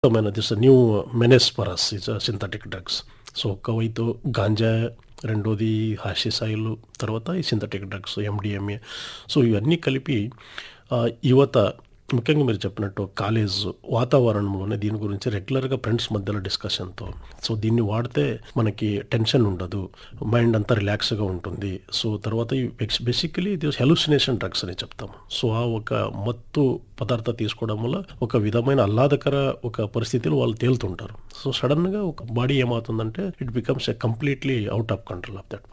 this new menace for us is synthetic drugs so ఒకవైపు గాంజా రెండోది Hashis oil తర్వాత ఈ సింథటిక్ డ్రగ్స్ ఎండిఎంఏ సో ఇవన్నీ కలిపి ఆ, యువత ముఖ్యంగా మీరు చెప్పినట్టు కాలేజ్ వాతావరణంలోనే దీని గురించి రెగ్యులర్గా ఫ్రెండ్స్ మధ్యలో డిస్కషన్తో సో దీన్ని వాడితే మనకి టెన్షన్ ఉండదు మైండ్ అంతా రిలాక్స్గా ఉంటుంది సో తర్వాత బేసికలీ ఇది హెలుసినేషన్ డ్రగ్స్ అని చెప్తాం సో ఆ ఒక మత్తు పదార్థ తీసుకోవడం వల్ల ఒక విధమైన ఆహ్లాదకర ఒక పరిస్థితిలో వాళ్ళు తేలుతుంటారు సో సడన్గా ఒక బాడీ ఏమవుతుందంటే it becomes a completely out of control of that